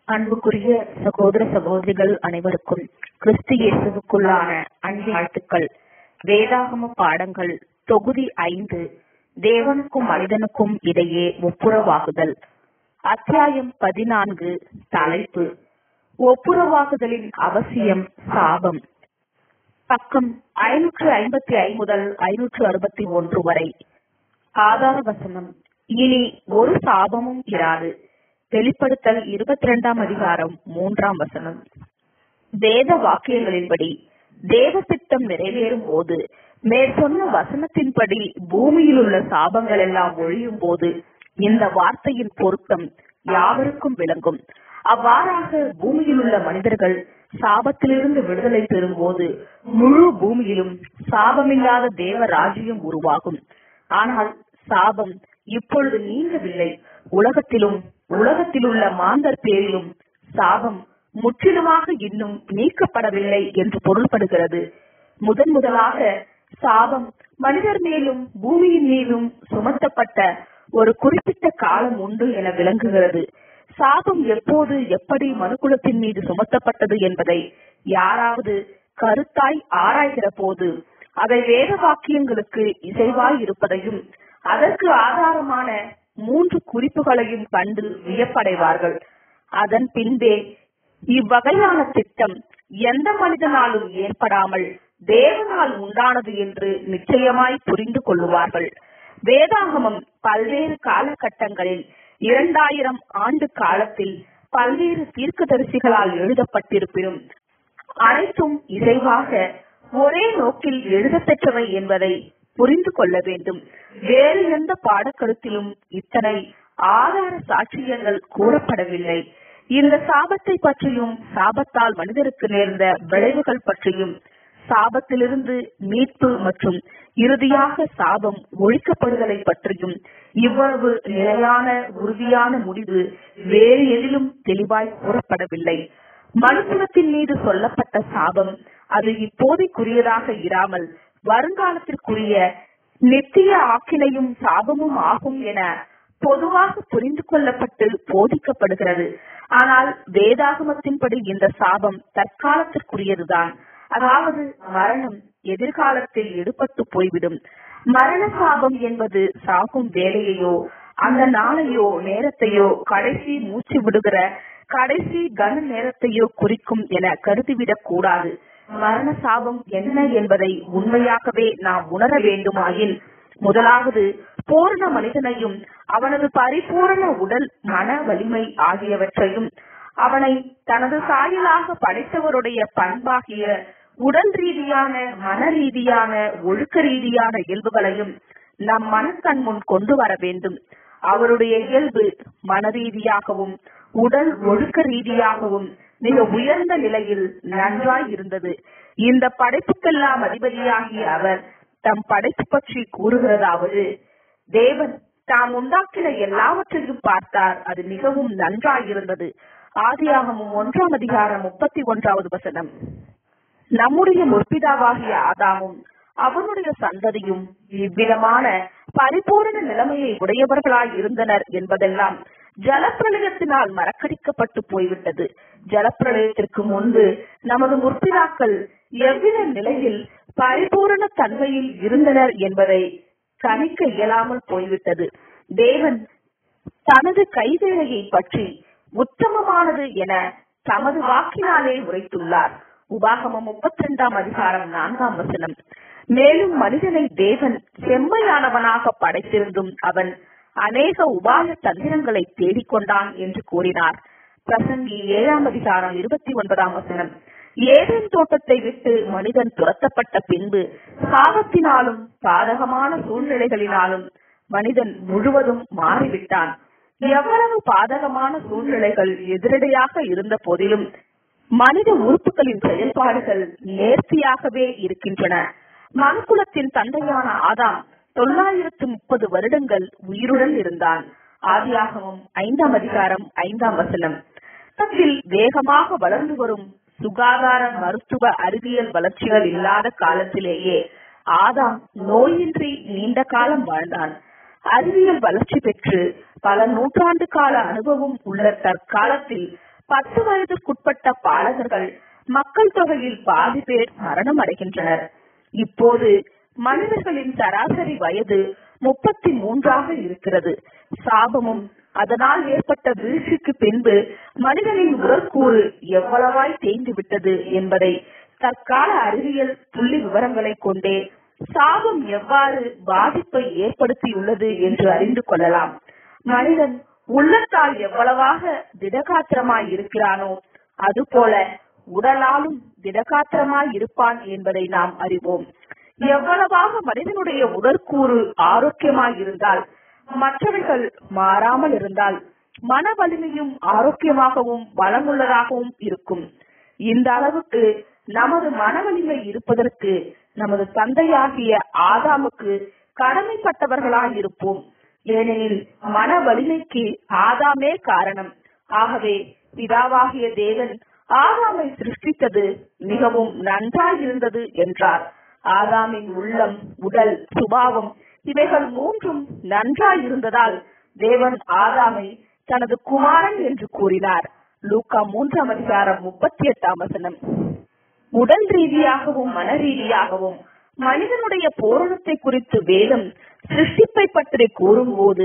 அன்புக்குரிய சகோதர சகோதரிகள் அனைவருக்கும் கிறிஸ்து இயேசுவுக்குள்ளான அன்பு வாழ்த்துக்கள் வேதாகம பாடங்கள் தொகுதி ஐந்து தேவனுக்கும் மனிதனுக்கும் இடையே ஒப்புரவாகுதல் அத்தியாயம் பதினான்கு தலைப்பு ஒப்புரவாகுதலின் அவசியம் சாபம் பக்கம் ஐநூற்று ஐம்பத்தி ஐந்து முதல் ஐநூற்று அறுபத்தி ஒன்று வரை ஆதார வசனம் இனி ஒரு சாபமும் இராது வெளிப்படுத்தல் இருபத்தி இரண்டாம் அதிகாரம் மூன்றாம் வசனம் வேத வாக்கியங்களின்படி தேவ சித்தம் நிறைவேறும் போது மேற்சொன்ன வசனத்தின்படி பூமியில் உள்ள சாபங்கள் எல்லாம் ஒழியும் போது இந்த வார்த்தையின் பொருத்தம் யாவருக்கும் விளங்கும் அவ்வாறாக பூமியில் உள்ள மனிதர்கள் சாபத்திலிருந்து விடுதலை பெறும்போது முழு பூமியிலும் சாபமில்லாத தேவ ராஜ்யம் உருவாகும் ஆனால் சாபம் இப்பொழுது நீங்கவில்லை உலகத்திலும் உலகத்தில் உள்ள மாந்தர் பேரிலும் சாபம் முற்றிலுமாக இன்னும் நீக்கப்படவில்லை என்று பொருள்படுகிறது முதன் முதலாக சாபம் மனிதர் மேலும் பூமியின் மீதும் சுமத்தப்பட்ட ஒரு குறிப்பிட்ட காலம் உண்டு என விளங்குகிறது சாபம் எப்போது எப்படி மனுக்குலத்தின் மீது சுமத்தப்பட்டது என்பதை யாராவது கருத்தாய் ஆராய்கிற போது அதை வேத வாக்கியங்களுக்கு இசைவாய் இருப்பதையும் அதற்கு ஆதாரமான மூன்று குறிப்புகளையும் கண்டு வியப்படைவார்கள் அதன் பின்பே இவ்வகையான திட்டம் எந்த மனிதனாலும் ஏற்படாமல் தேவனால் உண்டானது என்று நிச்சயமாய் புரிந்து கொள்ளுவார்கள் வேதாகமம் பல்வேறு காலகட்டங்களில் இரண்டாயிரம் ஆண்டு காலத்தில் பல்வேறு தீர்க்கதரிசிகளால் எழுதப்பட்டிருப்பினும் அனைத்தும் இசைவாக ஒரே நோக்கில் எழுதப்பெற்றவை என்பதை புரிந்து கொள்ள வேண்டும் வேறு எந்த பாடக்கருத்திலும் இத்தனை ஆதார சாட்சியங்கள் கூறப்படவில்லை இந்த சாபத்தை பற்றியும் சாபத்தால் மனிதருக்கு நேர்ந்த விளைவுகள் பற்றியும் சாபத்திலிருந்து மீட்பு மற்றும் இறுதியாக சாபம் ஒழிக்கப்படுதலை பற்றியும் இவ்வளவு நிலையான உறுதியான முடிவு வேறு எதிலும் தெளிவாய் கூறப்படவில்லை மனுக்குலத்தின் மீது சொல்லப்பட்ட சாபம் அது இப்போதைக்குரியதாக இராமல் வருங்காலத்திற்குரிய நித்திய ஆக்கினையும் சாபமும் ஆகும் என பொதுவாக புரிந்து கொள்ளப்பட்டு போதிக்கப்படுகிறது ஆனால் வேதாகமத்தின்படி இந்த சாபம் தற்காலத்திற்குரியதுதான் அதாவது மரணம் எதிர்காலத்தில் எடுபட்டு போய்விடும் மரண சாபம் என்பது சாகும் வேலையையோ அந்த நாளையோ நேரத்தையோ கடைசி மூச்சு விடுகிற கடைசி கன நேரத்தையோ குறிக்கும் என கருதிவிடக் கூடாது மரண சாபம் என்ன என்பதை உண்மையாகவே நாம் உணர வேண்டுமாயின் முதலாவது பூர்ண மனிதனையும் அவனது பரிபூரண உடல் மன வலிமை ஆகியவற்றையும் அவனை தனது சாயலாக படைத்தவருடைய பண்பாகிய உடல் ரீதியான மன ரீதியான ஒழுக்க ரீதியான இயல்புகளையும் நம் மனக்கண் முன் கொண்டு வர வேண்டும் அவருடைய இயல்பு மன ரீதியாகவும் உடல் ஒழுக்க ரீதியாகவும் மிக உயர்ந்த நிலையில் நன்றாய் இருந்தது இந்த படைப்புக்கெல்லாம் அதிபதியாகிய அவர் தம் படைப்பு பற்றி கூறுகிறதாவது தேவன் தாம் உண்டாக்கின எல்லாவற்றையும் பார்த்தார் அது மிகவும் நன்றாயிருந்தது ஆதியாகமும் ஒன்றாம் அதிகாரம் முப்பத்தி ஒன்றாவது வசனம் நம்முடைய முற்பிதாவாகிய ஆதாமும் அவனுடைய சந்ததியும் இவ்விதமான பரிபூரண நிலைமையை உடையவர்களாய் இருந்தனர் என்பதெல்லாம் ஜலப்பிரளயத்தினால் மறக்கடிக்கப்பட்டு போய்விட்டது ஜலப்பிரளயத்திற்கு முன்பு நமது முற்பிதாக்கள் எவ்வித நிலையில் பரிபூரண தன்மையில் இருந்தனர் என்பதை கணிக்க இயலாமல் போய்விட்டது தேவன் தனது கைவேலையை பற்றி உத்தமமானது என தமது வாக்கினாலே உரைத்துள்ளார் உபாகமம் முப்பத்தி இரண்டாம் அதிகாரம் நான்காம் வசனம் மேலும் மனிதனை தேவன் செம்மையானவனாக படைத்திருந்தும் அவன் அநேக உபாய தந்திரங்களை தேடிக்கொண்டான் என்று கூறினார் பிரசங்கி ஏழாம் அதிகாரம் இருபத்தி ஒன்பதாம் வசனம் ஏதேன் தோட்டத்தை விட்டு மனிதன் துரத்தப்பட்ட பின்பு சாபத்தினாலும் பாதகமான சூழ்நிலைகளினாலும் மனிதன் முழுவதும் மாறிவிட்டான் எவ்வளவு பாதகமான சூழ்நிலைகள் எதிரடையாக இருந்த போதிலும் மனித உறுப்புகளின் செயல்பாடுகள் நேர்த்தியாகவே இருக்கின்றன மனுக்குலத்தின் தந்தையான ஆதாம் தொள்ளாயிரத்து முப்பது வருடங்கள் உயிருடன் இருந்தான் ஆதியாகமும் ஐந்தாம் அதிகாரம் ஐந்தாம் வசனம் வேகமாக வளர்ந்து வரும் சுகாதார மருத்துவ அறிவியல் வளர்ச்சிகள் இல்லாத காலத்திலேயே ஆதாம் நோயின்றி நீண்ட காலம் வாழ்ந்தான் அறிவியல் வளர்ச்சி பெற்று பல நூற்றாண்டு கால அனுபவம் உள்ள தற்காலத்தில் பத்து வயதுக்குட்பட்ட பாலகர்கள் மக்கள் தொகையில் பாதி பேர் மரணம் அடைகின்றனர் இப்போது மனிதர்களின் சராசரி வயது முப்பத்தி மூன்றாக இருக்கிறது சாபமும் அதனால் ஏற்பட்ட வீழ்ச்சிக்கு பின்பு மனிதனின் உடற்கூறு எவ்வளவாய் தேய்ந்து விட்டது என்பதை தற்கால அறிவியல் புள்ளி விவரங்களை கொண்டே சாபம் எவ்வாறு பாதிப்பை ஏற்படுத்தியுள்ளது என்று அறிந்து கொள்ளலாம் மனிதன் உள்ளத்தால் எவ்வளவாக திடகாத்திரமாய் இருக்கிறானோ அதுபோல உடலாலும் திடகாத்திரமாய் இருப்பான் என்பதை நாம் அறிவோம் எவ்வளவாக மனிதனுடைய உடற்கூறு ஆரோக்கியமாய் இருந்தால் மற்றவைகள் மாறாமல் இருந்தால் மன வலிமையும் ஆரோக்கியமாகவும் பலமுள்ளதாகவும் இருக்கும் இந்த அளவுக்கு நமது மன வலிமை இருப்பதற்கு நமது தந்தையாகிய ஆதாமுக்கு கடமைப்பட்டவர்களாய் இருப்போம் ஏனெனில் மன வலிமைக்கு ஆதாமே காரணம் ஆகவே பிதாவாகிய தேவன் ஆதாமை சிருஷ்டித்தது மிகவும் நன்றாயிருந்தது என்றார் ஆதாமின் உள்ளம் உடல் சுபாவம் இவைகள் மூன்றும் நன்றாயிருந்ததால் தேவன் ஆதாமை தனது குமாரன் என்று கூறினார் லூக்கா மூன்றாம் அதிகாரம் முப்பத்தி எட்டாம் வசனம் உடல் ரீதியாகவும் மன ரீதியாகவும் மனிதனுடைய பூரணத்தை குறித்து வேதம் சிருஷ்டிப்பை பற்றி கூறும்போது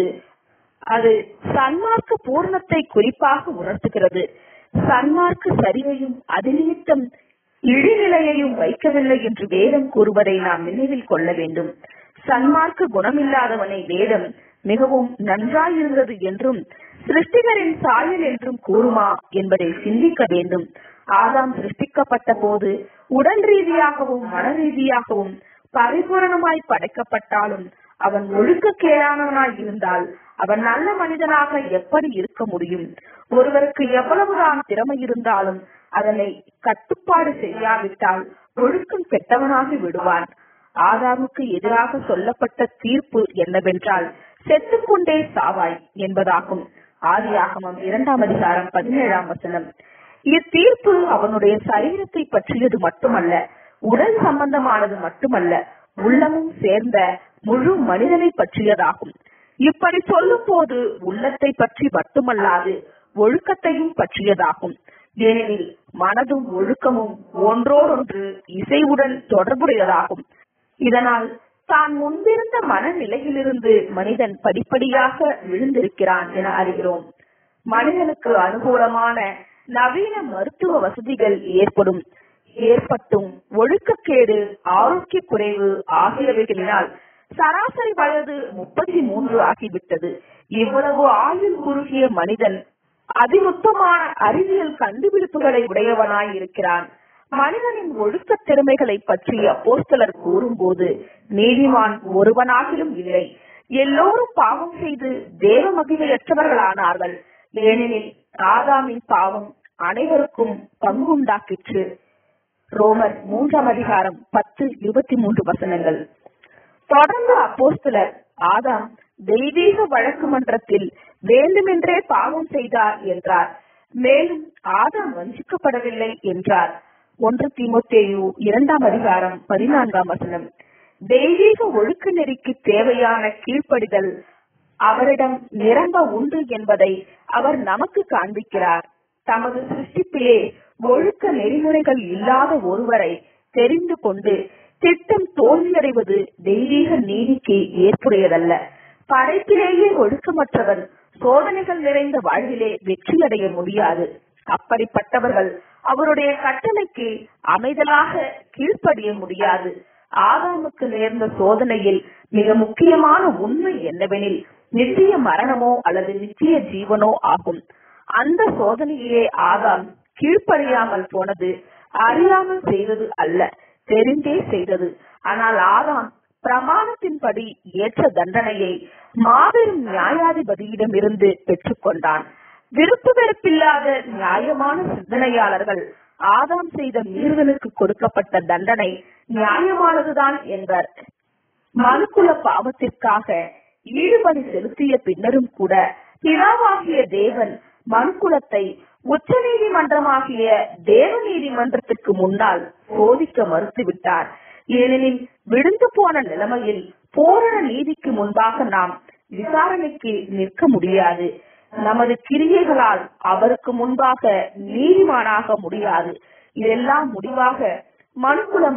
அது சன்மார்க்க பூரணத்தை குறிப்பாக உணர்த்துகிறது சன்மார்க்க சரிவையும் அது நிமித்தம் இழிநிலையையும் வைக்கவில்லை என்று வேதம் கூறுவதை நாம் நினைவில் கொள்ள வேண்டும் சன்மார்க்க குணமில்லாதவனை வேதம் மிகவும் நன்றாயிருந்தது என்றும் சிருஷ்டிகரின் சாயல் என்றும் கூறுமா என்பதை சிந்திக்க வேண்டும் ஆதாம் சிருஷ்டிக்கப்பட்ட போது உடல் ரீதியாகவும் மன ரீதியாகவும் பரிபூரணமாய் படைக்கப்பட்டாலும் அவன் ஒழுக்கக்கேடானவனாய் இருந்தால் அவன் நல்ல மனிதனாக எப்படி இருக்க முடியும் ஒருவருக்கு எவ்வளவுதான் திறமை இருந்தாலும் அதனை கட்டுப்பாடு செய்யாவிட்டால் ஒழுக்கம் கெட்டவனாகி விடுவான் ஆதாமுக்கு எதிராக சொல்லப்பட்ட தீர்ப்பு என்னவென்றால் செத்துக்கொண்டே சாவாய் என்பதாகும் ஆதியாகமம் இரண்டாம் அதிகாரம் பதினேழாம் வசனம் இத்தீர்ப்பு அவனுடைய சரீரத்தை பற்றியது மட்டுமல்ல உடல் சம்பந்தமானது மட்டுமல்ல உள்ளமும் சேர்ந்த முழு மனிதனை பற்றியதாகும் இப்படி சொல்லும் போது உள்ளத்தை பற்றி மட்டுமல்லாது ஒழுக்கத்தையும் பற்றியதாகும் ஏனெனில் மனதும் ஒழுக்கமும் ஒன்றோடொன்று இசைவுடன் தொடர்புடையதாகும் இதனால் தான் முன்பிருந்த மனநிலையிலிருந்து மனிதன் படிப்படியாக விழுந்திருக்கிறான் என அறிகிறோம் மனிதனுக்கு அனுகூலமான நவீன மருத்துவ வசதிகள் ஏற்படும் ஏற்பட்டும் ஒழுக்கக்கேடு ஆரோக்கிய குறைவு ஆகியவைகளினால் சராசரி வயது முப்பத்தி மூன்று ஆகிவிட்டது இவ்வளவு ஆயுள் குறுகிய மனிதன் அதிநுட்பமான அறிவியல் கண்டுபிடிப்புகளை உடையவனாய் இருக்கிறான் மனிதனின் ஒழுக்க திறமைகளை பற்றி அப்போஸ்தலர் கூறும்போது நீதிமான் ஒருவனாகிலும் இல்லை எல்லோரும் பாவம் செய்து தேவ மகிமையற்றவர்களானார்கள் ஏனெனில் ஆதாமின் பாவம் அனைவருக்கும் பங்குண்டாக்கிற்று ரோமர் மூன்றாம் அதிகாரம் பத்து இருபத்தி மூன்று வசனங்கள் தொடர்ந்து அப்போஸ்தலர் ஆதாம் தெய்வீக வழக்கு மன்றத்தில் வேண்டுமென்றே பாவம் செய்தார் என்றார் மேலும் ஆதாம் வஞ்சிக்கப்படவில்லை என்றார் ஒன்று தீமோத்தேயு இரண்டாம் அதிகாரம் பதினான்காம் வசனம் தெய்வீக ஒழுக்க நெறிக்கு தேவையான கீழ்ப்படிதல் அவரிடம் நிரம்ப உண்டு என்பதை அவர் நமக்கு காண்பிக்கிறார் தமது சிருஷ்டிப்பிலே ஒழுக்க நெறிமுறைகள் இல்லாத ஒருவரை தெரிந்து கொண்டு திட்டம் தோல்வியடைவது தெய்வீக நீதிக்கு ஏற்புடையதல்ல படைப்பிலேயே ஒழுக்கமற்றவன் சோதனைகள் நிறைந்த வாழ்விலே வெற்றியடைய முடியாது அப்படிப்பட்டவர்கள் அவருடைய கட்டளைக்கு அமைதலாக கீழ்ப்படிய முடியாது ஆதாமுக்கு நேர்ந்த சோதனையில் மிக முக்கியமான உண்மை என்னவெனில் நித்திய மரணமோ அல்லது நித்திய ஜீவனோ ஆகும் அந்த சோதனையிலே ஆதாம் கீழ்ப்படியாமல் போனது அறியாமல் செய்தது அல்ல தெரிந்தே செய்தது ஆனால் ஆதாம் பிரமாணத்தின்படி ஏற்ற தண்டனையை மாபெரும் நியாயாதிபதியிடமிருந்து பெற்றுக்கொண்டான் விருப்பு வெறுப்பில்லாத நியாயமான சிந்தனையாளர்கள் ஆதாம் செய்த மீறுதலுக்கு கொடுக்கப்பட்ட தண்டனை நியாயமானதுதான் என்பர் மனுக்குல பாவத்திற்காக ஈடுபடி செலுத்திய பின்னரும் கூட பிதாவாகிய தேவன் மனுக்குலத்தை உச்ச நீதிமன்றமாகிய தேவ நீதிமன்றத்திற்கு முன்னால் சோதிக்க மறுத்துவிட்டார் ஏனெனில் விழுந்து போன நிலைமையில் பூரண நீதிக்கு முன்பாக நாம் விசாரணைக்கு நிற்க முடியாது நமது கிரியைகளால் அவருக்கு முன்பாக நீதிமானாக முடியாது இதெல்லாம் முடிவாக மனுக்குலம்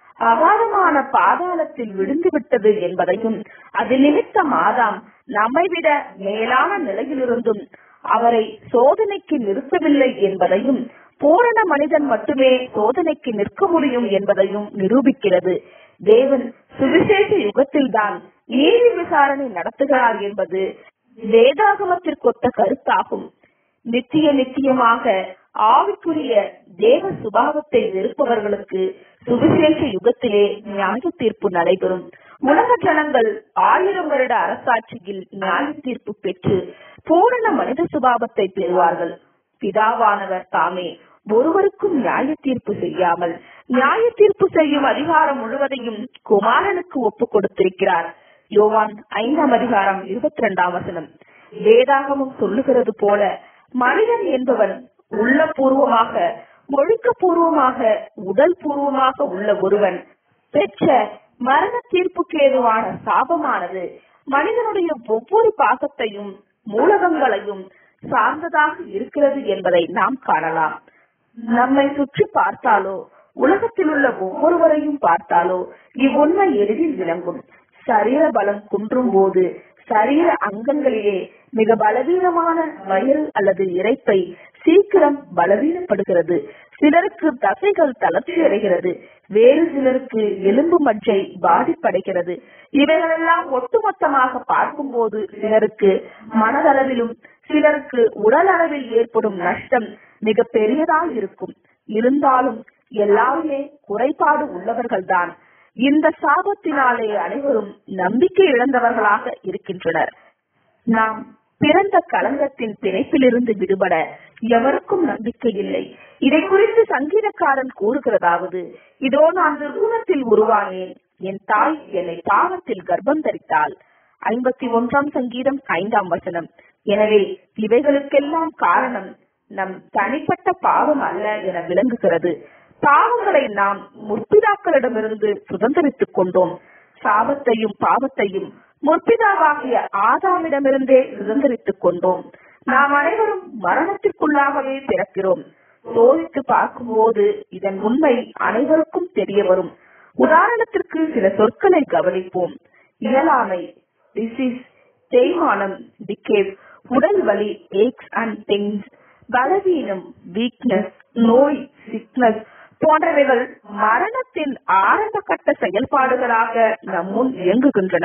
அகாதமான பாதாளத்தில் விழுந்து விட்டது என்பதையும் அது நிமித்தம் ஆதாம் நம்மை விட மேலான நிலையிலிருந்தும் அவரை சோதனைக்கு நிறுத்தவில்லை என்பதையும் பூரண மனிதன் மட்டுமே சோதனைக்கு நிற்க முடியும் என்பதையும் நிரூபிக்கிறது தேவன் சுவிசேஷ யுகத்தில்தான் நீதி விசாரணை நடத்துகிறார் என்பது வேதாகமத்திற்கொத்த கருத்தாகும் நித்திய நித்தியமாக ஆவிக்குரிய தேவ சுபாவத்தை வெறுப்பவர்களுக்கு சுவிசேஷ யுகத்திலே நியாய தீர்ப்பு நடைபெறும் உலக ஜனங்கள் ஆயிரம் வருட அரசாட்சியில் நியாய தீர்ப்பு பெற்று பூரண மனித சுபாவத்தை பெறுவார்கள் பிதாவானவர் தாமே ஒருவருக்கும் நியாய தீர்ப்பு செய்யாமல் நியாய தீர்ப்பு செய்யும் அதிகாரம் முழுவதையும் குமாரனுக்கு ஒப்புக் கொடுத்திருக்கிறார் யோவான் ஐந்தாம் அதிகாரம் இருபத்தி ரெண்டாம் வசனம் வேதாகமும் சொல்லுகிறது போல மனிதன் என்பவன் உள்ளபூர்வமாக ஒழுக்க பூர்வமாக உடல் பூர்வமாக உள்ள ஒருவன் பெற்ற மரண தீர்ப்புக்கு ஏதுவான சாபமானது மனிதனுடைய ஒவ்வொரு பாகத்தையும் மூலகங்களையும் சார்ந்ததாக இருக்கிறது என்பதை நாம் காணலாம் நம்மை சுற்றி பார்த்தாலோ உலகத்தில் உள்ள ஒவ்வொருவரையும் பார்த்தாலோ இவ்வுண்மை எளிதில் விளங்கும் சரீர பலம் குன்றும் போது சரீர அங்கங்களிலே மிக பலவீனமான வயிறு அல்லது இறைப்பை சீக்கிரம் பலவீனப்படுகிறது சிலருக்கு தசைகள் தளர்ச்சி அடைகிறது வேறு சிலருக்கு எலும்பு மஞ்சை பாதிப்படைகிறது இவைகளெல்லாம் ஒட்டுமொத்தமாக பார்க்கும்போது சிலருக்கு மனதளவிலும் சிலருக்கு உடல் அளவில் ஏற்படும் நஷ்டம் மிக பெரியதாக இருக்கும் இருந்தாலும் எல்லாருமே குறைபாடு உள்ளவர்கள்தான் இந்த சாபத்தினாலே அனைவரும் நம்பிக்கை இழந்தவர்களாக இருக்கின்றனர் நாம் பிறந்த களங்கத்தின் பிணைப்பிலிருந்து விடுபட எவருக்கும் நம்பிக்கை இல்லை இதை குறித்து சங்கீதக்காரன் கூறுகிறதாவது இதோ நான் நிறுவனத்தில் உருவானேன் என் தாய் என்னை பாவத்தில் கர்ப்பம் தரித்தாள் ஐம்பத்தி ஒன்றாம் சங்கீதம் ஐந்தாம் வசனம் எனவே இவைகளுக்கெல்லாம் காரணம் நம் தனிப்பட்ட பாவம் அல்ல என விளங்குகிறது பாவங்களை நாம் முற்பிதாக்களிடமிருந்து சுதந்திரித்துக் கொண்டோம் சாபத்தையும் பாவத்தையும் முற்பிதாவாகிய ஆதாமிடமிருந்தே சுதந்திரித்துக் கொண்டோம் நாம் அனைவரும் மரணத்திற்குள்ளாகவே பிறக்கிறோம் சோதித்து பார்க்கும்போது இதன் உண்மை அனைவருக்கும் தெரிய வரும் உதாரணத்திற்கு சில சொற்களை கவனிப்போம் இயலாமை டிசீஸ் தேய்மானம் டிகேவ் உடல் வலி ஏக்ஸ் அண்ட் பெயின்ஸ் பலவீனம் வீக்னஸ் நோய் சிக்னஸ் போன்றவைகள் மரணத்தின் ஆரம்ப கட்ட செயல்பாடுகளாக நம் முன் இயங்குகின்றன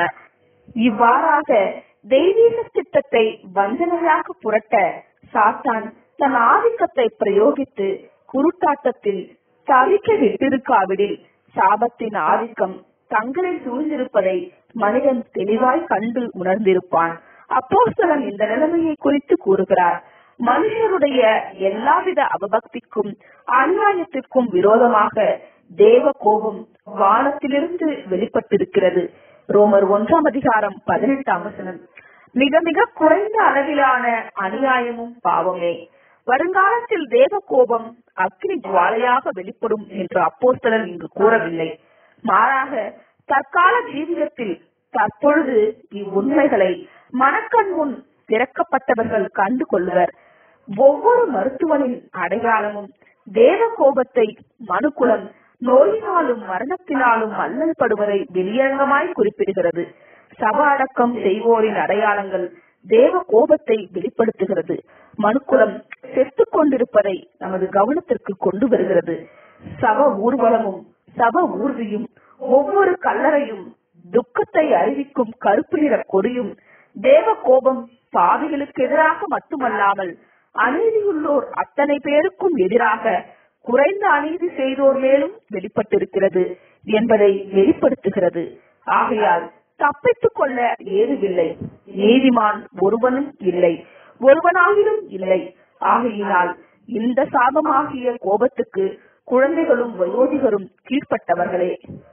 இவ்வாறாக தெய்வீக திட்டத்தை வஞ்சனையாக புரட்ட சாத்தான் தன் ஆதிக்கத்தை பிரயோகித்து குருட்டாட்டத்தில் தவிக்க விட்டிருக்காவிடில் சாபத்தின் ஆதிக்கம் தங்களில் சூழ்ந்திருப்பதை மனிதன் தெளிவாய் கண்டு உணர்ந்திருப்பான் அப்போஸ்தலன் இந்த நிலைமையை குறித்து கூறுகிறார் மனுஷருடைய எல்லாவித அவபக்திக்கும் அநியாயத்திற்கும் விரோதமாக தேவ கோபம் வானத்திலிருந்து வெளிப்பட்டிருக்கிறது ரோமர் ஒன்றாம் அதிகாரம் பதினெட்டாம் வசனம் மிக மிக குறைந்த அளவிலான அநியாயமும் பாவமே வருங்காலத்தில் தேவ கோபம் அக்னி ஜுவாலையாக வெளிப்படும் என்று அப்போஸ்தலன் இங்கு கூறவில்லை மாறாக தற்கால ஜீவிதத்தில் தற்பொழுது இவ்வுண்மைகளை மனக்கண் முன் திறக்கப்பட்டவர்கள் கண்டு கொள்வர் ஒவ்வொரு மருத்துவனின் அடையாளமும் தேவ கோபத்தை மனுக்குலம் நோயினாலும் மரணத்தினாலும் அல்லல் படுவதை வெளியரங்கமாய் குறிப்பிடுகிறது சப அடக்கம் செய்வோரின் அடையாளங்கள் தேவ கோபத்தை வெளிப்படுத்துகிறது மனுக்குலம் செத்துக் கொண்டிருப்பதை நமது கவனத்திற்கு கொண்டு வருகிறது சப ஊர்வலமும் சப ஊர்தியும் ஒவ்வொரு கல்லறையும் துக்கத்தை அறிவிக்கும் கருப்பு நிற கொடியும் தேவ கோபம் பாவிகளுக்கு எதிராக மட்டுமல்லாமல் அநீதியுள்ளோர் அத்தனை பேருக்கும் எதிராக குறைந்த அநீதி செய்தோர் மேலும் வெளிப்பட்டிருக்கிறது என்பதை வெளிப்படுத்துகிறது ஆகையால் தப்பித்துக் கொள்ள ஏதுவில்லை நீதிமான் ஒருவனும் இல்லை ஒருவனாகிலும் இல்லை ஆகையினால் இந்த சாபமாகிய கோபத்துக்கு குழந்தைகளும் வயோதிகரும் கீழ்ப்பட்டவர்களே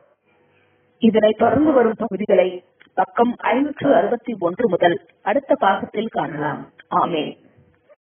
இதனை தொடர்ந்து வரும் பகுதிகளை பக்கம் ஐநூற்று அறுபத்தி ஒன்று முதல் அடுத்த பாகத்தில் காணலாம் ஆமேன்